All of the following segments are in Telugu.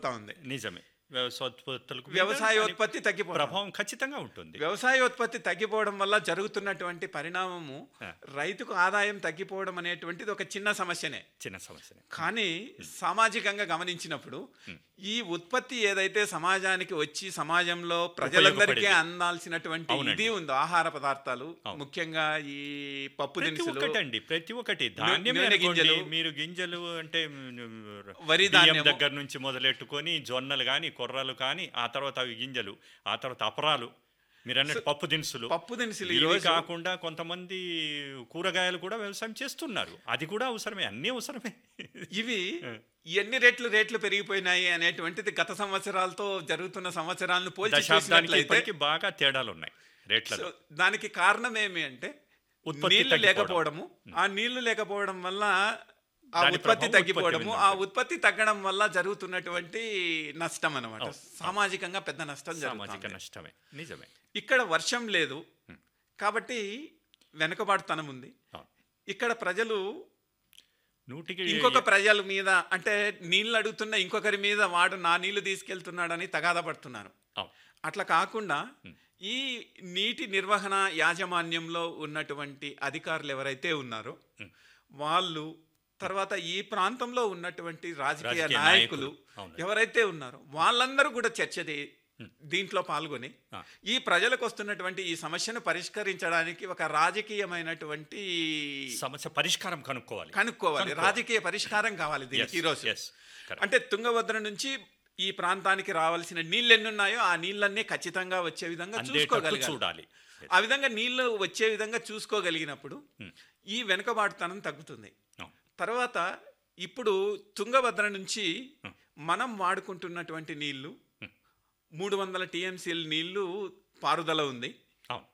తగ్గిపోతా ఉంది నిజమే వ్యవసాయోత్పత్తులకు మీద వ్యవసాయోత్పత్తి దాని తగ్గిపోతా ఉంది. ప్రభావం ఖచ్చితంగా ఉంటుంది వ్యవసాయోత్పత్తి తగ్గిపోవడం వల్ల జరుగుతున్నటువంటి పరిణామము ఆ. రైతుకు ఆదాయం తగ్గిపోవడం అనేటువంటిది ఒక చిన్న సమస్యనే చిన్న సమస్యనే కానీ సామాజికంగా గమనించినప్పుడు ఈ ఉత్పత్తి ఏదైతే సమాజానికి వచ్చి సమాజంలో ప్రజలందరికీ ఉపయోగపడేది. అందాల్సినటువంటి అవునండి. ఇది ఉందో ఆహార పదార్థాలు అవును. ముఖ్యంగా ఈ పప్పు ప్రతి దినుసులు ఒక్కటండి ప్రతి ఒక్కటి ధాన్యం నూనె గింజలు. మీరు గింజలు అంటే మ్, వరి బియ్యం ధాన్యము. దగ్గర నుంచి మొదలెట్టుకొని జొన్నలు కానీ కొర్రలు కానీ ఆ తర్వాత అవి గింజలు ఆ తర్వాత అపరాలు మీరు అన్నట్టు పప్పు దినుసులు పప్పు దినుసులు ఈ ఇవి రోజు కాకుండా కొంతమంది కూరగాయలు కూడా వ్యవసాయం చేస్తున్నారు అది కూడా అవసరమే అన్నీ అవసరమే ఇవి ఎన్ని రెట్లు రేట్లు పెరిగిపోయినాయి అనేటువంటిది గత సంవత్సరాలతో జరుగుతున్న సంవత్సరాలను పోల్చి దశాబ్దానికి చూసినట్లయితే ఇప్పటికీ బాగా తేడాలు ఉన్నాయి రేట్లలో సో దానికి కారణం ఏమి అంటే ఉత్పత్తి నీళ్లు తగ్గిపోవడం. లేకపోవడము ఆ నీళ్లు లేకపోవడం వల్ల ఆ దాని ఉత్పత్తి ప్రభావం తగ్గిపోవడము ఉత్పత్తి ఆ మీద ఉత్పత్తి తగ్గడం వల్ల జరుగుతున్నటువంటి నష్టం అన్నమాట అవును. సామాజికంగా పెద్ద నష్టం సామాజిక జరుగుతుంది నష్టమే నిజమే ఇక్కడ వర్షం లేదు కాబట్టి వెనుకబాటుతనం ఉంది అవును. ఇక్కడ ప్రజలు నూటికి ఇంకొక ప్రజల మీద అంటే నీళ్ళు అడుగుతున్న ఇంకొకరి మీద వాడు నా నీళ్లు తీసుకెళ్తున్నాడని తగాదా పడుతున్నారు అవును. అట్లా కాకుండా ఈ నీటి నిర్వహణ యాజమాన్యంలో ఉన్నటువంటి అధికారులు ఎవరైతే ఉన్నారో వాళ్ళు తర్వాత ఈ ప్రాంతంలో ఉన్నటువంటి రాజకీయ రాజకీయ నాయకులు నాయకులు. అవును. ఎవరైతే ఉన్నారో వాళ్ళందరూ కూడా చర్చ చే- దీంట్లో పాల్గొని ఆ. ఈ ప్రజలకు వస్తున్నటువంటి ఈ సమస్యను పరిష్కరించడానికి ఒక రాజకీయమైనటువంటి సమస్య పరిష్కారం కనుక్కోవాలి కనుక్కోవాలి కనుక్కోవాలి. రాజకీయ పరిష్కారం కావాలి దీనికి Yes, ఈరోజు yes, correct. అంటే తుంగభద్ర నుంచి ఈ ప్రాంతానికి రావాల్సిన నీళ్ళు ఎన్ని ఉన్నాయో ఆ నీళ్ళన్నీ ఖచ్చితంగా వచ్చే విధంగా అందేటట్టు చూసుకోగలగాలి చూడాలి ఆ విధంగా నీళ్లు వచ్చే విధంగా చూసుకోగలిగినప్పుడు ఈ వెనుకబాటుతనం తగ్గుతుంది అవును. తర్వాత ఇప్పుడు తుంగభద్ర నుంచి మనం వాడుకుంటున్నటువంటి నీళ్లు మూడు వందల టీఎంసీల నీళ్లు పారుదల ఉంది అవును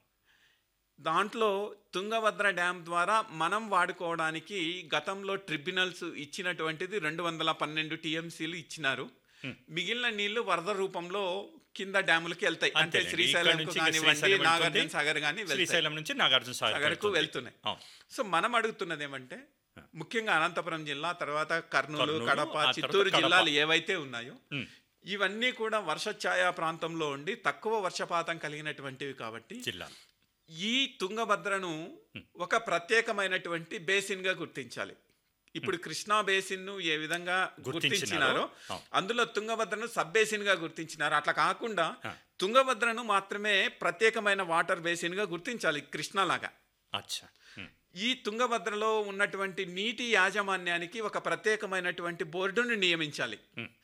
దాంట్లో తుంగభద్ర డ్యామ్ ద్వారా మనం వాడుకోవడానికి గతంలో ట్రిబ్యునల్స్ ఇచ్చినటువంటిది రెండు వందల పన్నెండు టీఎంసీలు ఇచ్చినారు మిగిలిన నీళ్లు వరద రూపంలో కింద డ్యాములకి వెళ్తాయి అంటే అంతేనండి. ఇక్కడ శ్రీశైలం నుంచి ఇక కానివ్వండి శ్రీశైలం నాగార్జున వెళ్తుంది. సాగర్ కానీ వెళ్తాయి శ్రీశైలం నుంచి నాగార్జున సాగర్ సాగర్కు వెళ్తుంది. వెళ్తున్నాయి అవును. సో మనం అడుగుతున్నది ఏమంటే ముఖ్యంగా అనంతపురం జిల్లా తర్వాత కర్నూలు కర్నూలు, కడప ఆ తర్వాత చిత్తూరు కడప. జిల్లాలు ఏవైతే ఉన్నాయో ఉమ్. ఇవన్నీ కూడా వర్షఛాయా ప్రాంతంలో ఉండి తక్కువ వర్షపాతం కలిగినటువంటివి కాబట్టి జిల్లాలు ఈ తుంగభద్రను ఒక ప్రత్యేకమైనటువంటి బేసిన్ గా గుర్తించాలి ఇప్పుడు కృష్ణా బేసిన్ ను ఏ విధంగా గుర్తించినారో, గుర్తించినారో అవును. అందులో తుంగభద్రను సబ్ బేసిన్ గా గుర్తించినారు అట్లా కాకుండా ఆ. తుంగభద్రను మాత్రమే ప్రత్యేకమైన వాటర్ బేసిన్ గా గుర్తించాలి కృష్ణా లాగా అచ్చా ఉమ్. ఈ తుంగభద్రలో ఉన్నటువంటి నీటి యాజమాన్యానికి ఒక ప్రత్యేకమైనటువంటి బోర్డును నియమించాలి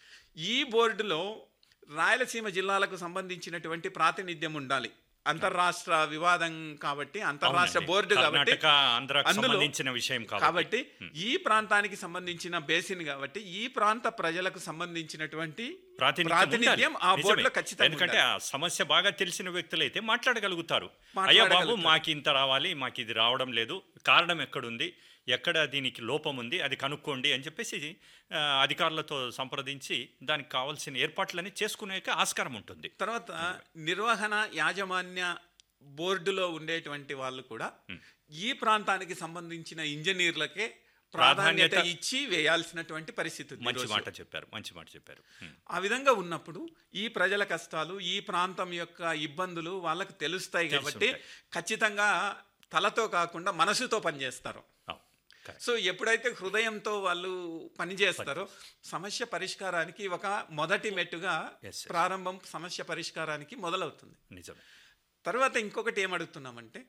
ఈ బోర్డులో రాయలసీమ జిల్లాలకు సంబంధించినటువంటి ప్రాతినిధ్యం ఉండాలి అంతర్రాష్ట్ర వివాదం కాబట్టి అంతర్రాష్ట్ర అవునండి. బోర్డు కాబట్టి కర్ణాటక ఆంధ్రాకు అందులో సంబంధించిన విషయం కాబట్టి కాబట్టి ఈ ప్రాంతానికి సంబంధించిన బేసిన్ కాబట్టి ఈ ప్రాంత ప్రజలకు సంబంధించినటువంటి ప్రాతినిధ్యం ప్రాతినిధ్యం ఉండాలి. ఆ నిజమే. బోర్డులో ఖచ్చితంగా ఎందుకంటే ఉండాలి. ఆ సమస్య బాగా తెలిసిన వ్యక్తులైతే మాట్లాడగలుగుతారు అయ్యా బాబు మాట్లాడగలుగుతారు. మాకు ఇంత రావాలి మాకు ఇది రావడం లేదు కారణం ఎక్కడుంది ఎక్కడ దీనికి లోపం ఉంది అది కనుక్కోండి అని చెప్పేసి ఆ, అధికారులతో సంప్రదించి దానికి కావాల్సిన ఏర్పాట్లన్నీ చేసుకునే ఆస్కారం ఉంటుంది తర్వాత నిర్వహణ యాజమాన్య బోర్డులో ఉండేటువంటి వాళ్ళు కూడా ఈ ప్రాంతానికి సంబంధించిన ఇంజనీర్లకే ప్రాధాన్యత ప్రాధాన్యత ఇచ్చి వేయాల్సినటువంటి పరిస్థితి ఉంది మంచి ఈరోజు. మాట చెప్పారు మంచి మాట చెప్పారు ఉమ్. ఆ విధంగా ఉన్నప్పుడు ఈ ప్రజల కష్టాలు ఈ ప్రాంతం యొక్క ఇబ్బందులు వాళ్ళకు తెలుస్తాయి కాబట్టి ఖచ్చితంగా తలతో కాకుండా మనసుతో పనిచేస్తారు అవును. కరెక్ట్. సో ఎప్పుడైతే హృదయంతో వాళ్ళు పనిచేస్తారో సమస్య పరిష్కారానికి ఒక మొదటి మెట్టుగా Yes, yes. ప్రారంభం సమస్య పరిష్కారానికి మొదలవుతుంది నిజమే తర్వాత ఇంకొకటి ఏమడుగుతున్నామంటే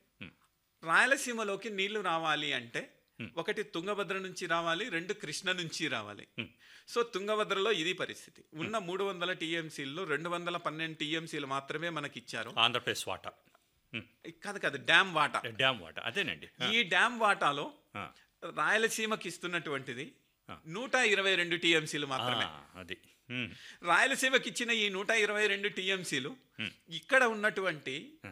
రాయలసీమలోకి నీళ్లు రావాలి అంటే ఒకటి తుంగభద్ర నుంచి రావాలి రెండు కృష్ణ నుంచి రావాలి సో తుంగభద్రలో ఇది పరిస్థితి ఉన్న మూడు వందల టీఎంసీల్లో రెండు వందల పన్నెండు టీఎంసీలు మాత్రమే మనకి ఇచ్చారు ఆంధ్రప్రదేశ్ వాటా ఉమ్. కాదు కాదు డ్యామ్ వాటా డ్యామ్ వాటా అదేనండి ఆ, ఈ డ్యామ్ వాటాలో ఆ. రాయలసీమకి ఇస్తున్నటువంటిది నూట ఇరవై రెండు టీఎంసీలు మాత్రమే ఆ, అది ఉమ్. రాయలసీమకి ఇచ్చిన ఈ నూట ఇరవై రెండు టీఎంసీలు ఇక్కడ ఉన్నటువంటి ఆ.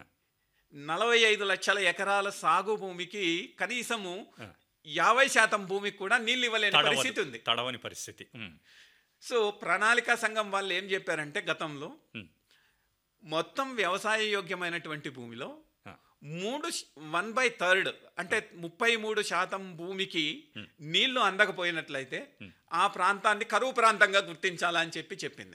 నలభై ఐదు లక్షల ఎకరాల సాగు భూమికి కనీసము యాభై శాతం భూమికి కూడా నీళ్ళు ఇవ్వలేని తడవదు. పరిస్థితి ఉంది తడవని పరిస్థితి ఉమ్. సో ప్రణాళికా సంఘం వాళ్ళు ఏం చెప్పారంటే గతంలో ఉమ్. మొత్తం వ్యవసాయ యోగ్యమైనటువంటి భూమిలో ఆ. మూడు వన్ బై థర్డ్ అంటే ముప్పై మూడు శాతం భూమికి నీళ్లు అందకపోయినట్లయితే ఆ ప్రాంతాన్ని కరువు ప్రాంతంగా గుర్తించాలని చెప్పి చెప్పింది